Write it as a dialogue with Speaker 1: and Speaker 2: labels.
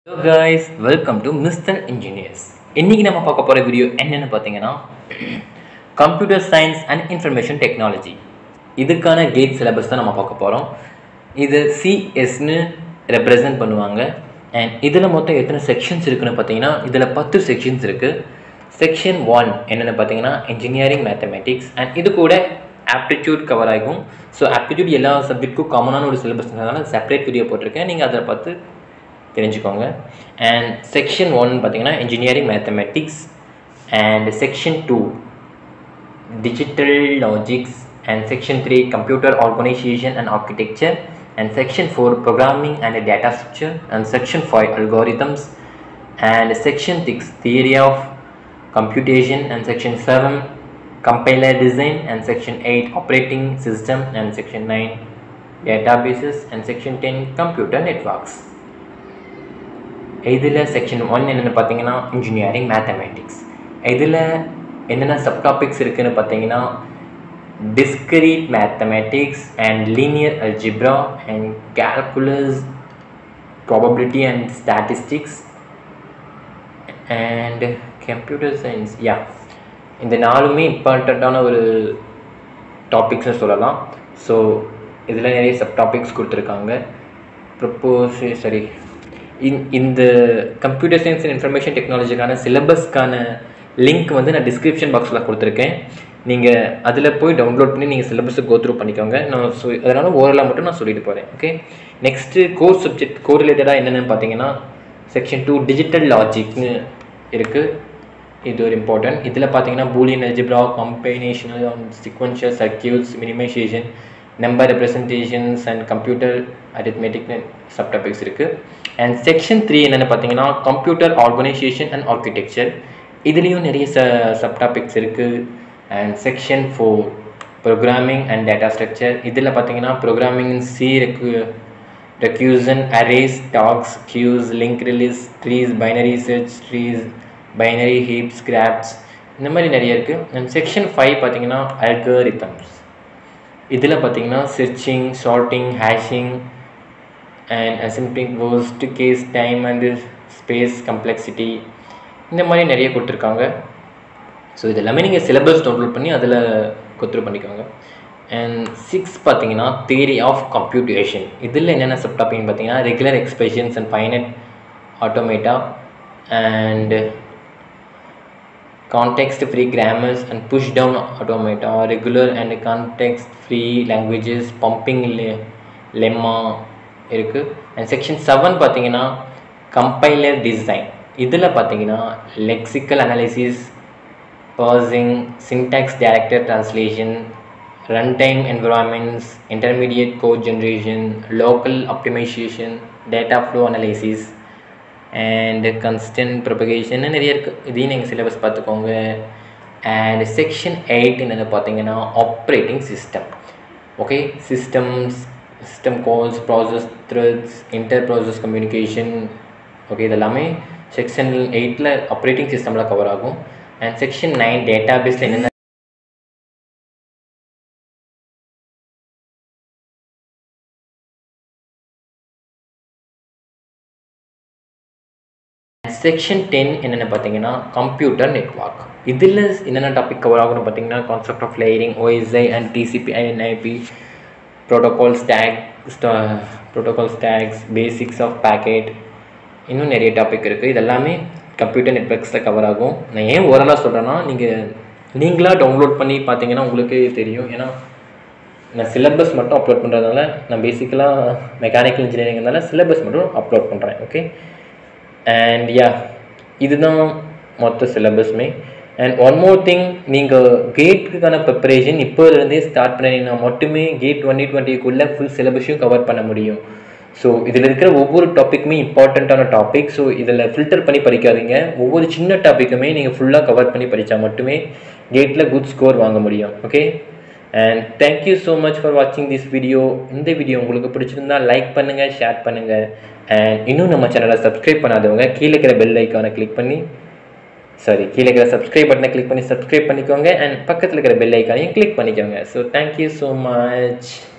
Speaker 1: hello guys welcome to mister engineers இன்னைக்கு நம்ம பார்க்க போகிற வீடியோ என்னென்னு பார்த்தீங்கன்னா computer science and information technology இதுக்கான கேட் சிலபஸ் தான் நம்ம பார்க்க போகிறோம் இது சிஎஸ்னு ரெப்ரசன்ட் பண்ணுவாங்க அண்ட் இதில் மொத்தம் எத்தனை செக்ஷன்ஸ் இருக்குன்னு பார்த்தீங்கன்னா இதில் பத்து செக்ஷன்ஸ் இருக்குது செக்ஷன் ஒன் என்னென்னு பார்த்தீங்கன்னா இன்ஜினியரிங் மேத்தமெட்டிக்ஸ் அண்ட் இது கூட ஆப்டிடியூட் கவர் ஆகும் ஸோ ஆப்டிடியூட் எல்லா சப்ஜெக்ட்டுக்கும் காமனான ஒரு சிலபஸ்னால செப்பரேட் வீடியோ போட்டிருக்கேன் நீங்கள் அதை பார்த்து தெரிஞ்சுக்கோங்க அண்ட் செக்ஷன் ஒன் பார்த்தீங்கன்னா engineering mathematics and section two digital logics and section three computer organisation and architecture and section four programming and data structure and section five algorithms and section 6 theory of computation and section 7 compiler design and section 8 operating system and section 9 databases and section 10 computer networks இதில் section one என்னென்னு பார்த்தீங்கன்னா engineering mathematics இதில் என்னென்ன subtopics இருக்குன்னு பார்த்தீங்கன்னா discrete mathematics and linear algebra and calculus probability and statistics and computer science yeah இந்த நாலுமே இம்பார்ட்டண்ட்டான ஒரு டாபிக்ஸ்னு சொல்லலாம் ஸோ இதில் நிறைய சப் டாபிக்ஸ் கொடுத்துருக்காங்க ப்ரப்போஸ் சரி இந் இந்த கம்ப்யூட்டர் சயின்ஸ் அண்ட் இன்ஃபர்மேஷன் டெக்னாலஜிக்கான சிலபஸ்க்கான லிங்க் வந்து நான் டிஸ்கிரிப்ஷன் பாக்ஸில் கொடுத்துருக்கேன் நீங்கள் அதில் போய் டவுன்லோட் பண்ணி நீங்கள் சிலபஸை கோத்ரூ பண்ணிக்கோங்க நான் சொ அதனால் ஓரலாக மட்டும் நான் சொல்லிட்டு போகிறேன் okay next core subject core ரிலேட்டடாக என்னென்னு பார்த்தீங்கன்னா செக்ஷன் டூ டிஜிட்டல் லாஜிக்னு இருக்குது இது ஒரு இம்பார்ட்டன்ட் இதில் பார்த்தீங்கன்னா Boolean algebra combinational sequential circuits minimisation number representations and computer அரித்மெட்டிக்னு சப் டாபிக்ஸ் இருக்குது அண்ட் செக்ஷன் த்ரீ என்னென்னு பார்த்தீங்கன்னா கம்ப்யூட்டர் ஆர்கனைசேஷன் அண்ட் ஆர்கிடெக்சர் இதுலேயும் நிறைய ச சப் டாபிக்ஸ் இருக்குது and section four programming and data structure இதில் பார்த்தீங்கன்னா ப்ரோக்ராமிங் சி ரெக்கு recursion arrays talks queues link release trees binary search trees binary heaps graphs இந்த மாதிரி நிறைய இருக்குது அண்ட் செக்ஷன் ஃபைவ் பார்த்தீங்கன்னா அல்கரிதம்ஸ் இதில் பார்த்தீங்கன்னா searching sorting hashing and asymptotic worst case time and space complexity இந்த மாதிரி நிறைய கொடுத்துருக்காங்க ஸோ இது எல்லாமே நீங்கள் சிலபஸ் டவுன்லோட் பண்ணி அதில் கொத்துரு பண்ணிக்கோங்க அண்ட் சிக்ஸ் பார்த்தீங்கன்னா தியரி ஆஃப் கம்ப்யூட்டேஷன் இதில் என்னென்ன சப் டாபிக்னு பார்த்தீங்கன்னா regular expressions and finite automata and context free grammars and push down automata regular and context free languages pumping lemma இருக்குது அண்ட் செக்ஷன் செவன் பார்த்தீங்கன்னா கம்பைலர் டிசைன் இதில் பார்த்தீங்கன்னா lexical analysis parsing syntax director translation runtime environments intermediate code generation local optimization data flow analysis and constant propagation நிறைய இருக்குது இதையும் நீங்கள் syllabus பார்த்துக்கோங்க and section eight என்னென்னு பார்த்தீங்கன்னா operating system okay systems system calls process threads inter process communication okay இதெல்லாமே section எயிட்டில் operating சிஸ்டமில் கவர் ஆகும் அண்ட் செக்ஷன் நைன் டேட்டா பேஸில் என்னென்ன செக்ஷன் டென் என்னென்னு பார்த்தீங்கன்னா கம்ப்யூட்டர் நெட்ஒர்க் இதில் என்னென்ன டாபிக் கவர் ஆகும்னு பார்த்தீங்கன்னா concept of layering OSI and TCP ஐஎன்ஐபி protocol stack protocol stacks basics of packet இன்னும் நிறைய டாபிக் இருக்குது இதெல்லாமே கம்ப்யூட்டர் நெட்ஒர்க்ஸில் கவர் ஆகும் நான் ஏன் ஓரலாக சொல்கிறேன்னா நீங்கள் நீங்களாக டவுன்லோட் பண்ணி பார்த்தீங்கன்னா உங்களுக்கே தெரியும் ஏன்னா நான் சிலபஸ் மட்டும் அப்லோட் பண்ணுறதுனால நான் பேசிக்கலாக மெக்கானிக்கல் இன்ஜினியரிங்னால சிலபஸ் மட்டும் அப்லோட் பண்ணுறேன் ஓகே அண்ட் யா இதுதான் மொத்த சிலபஸ்மே அண்ட் ஒன் மோர் திங் நீங்கள் கேட்டுக்கான ப்ரிப்பரேஷன் இப்போதுலேருந்தே ஸ்டார்ட் பண்ணிங்கன்னா மட்டுமே கேட் டுவெண்ட்டி டுவெண்ட்டிக்குள்ளே ஃபுல் சிலபஸையும் கவர் பண்ண முடியும் ஸோ இதில் இருக்கிற ஒவ்வொரு டாப்பிக்குமே இம்பார்ட்டண்ட்டான டாபிக் ஸோ இதில் ஃபில்டர் பண்ணி படிக்காதீங்க ஒவ்வொரு சின்ன டாப்பிக்குமே நீங்கள் ஃபுல்லாக கவர் பண்ணி படித்தா மட்டுமே கேட்டில் குட் ஸ்கோர் வாங்க முடியும் okay and thank you so much for வாட்சிங் திஸ் வீடியோ இந்த வீடியோ உங்களுக்கு பிடிச்சிருந்தா லைக் பண்ணுங்கள் ஷேர் பண்ணுங்கள் அண்ட் இன்னும் நம்ம சேனலை சப்ஸ்கிரைப் பண்ணாதவங்க கீழே இருக்கிற பெல் ஐக்கானை கிளிக் பண்ணி சாரி கீழே இருக்கிற சப்ஸ்கிரைப் பட்டனை கிளிக் பண்ணி சப்ஸ்கிரைப் பண்ணிக்கோங்க அண்ட் பக்கத்தில் இருக்கிற பெல் ஐக்கானையும் கிளிக் பண்ணிக்கோங்க ஸோ தேங்க்யூ ஸோ மச்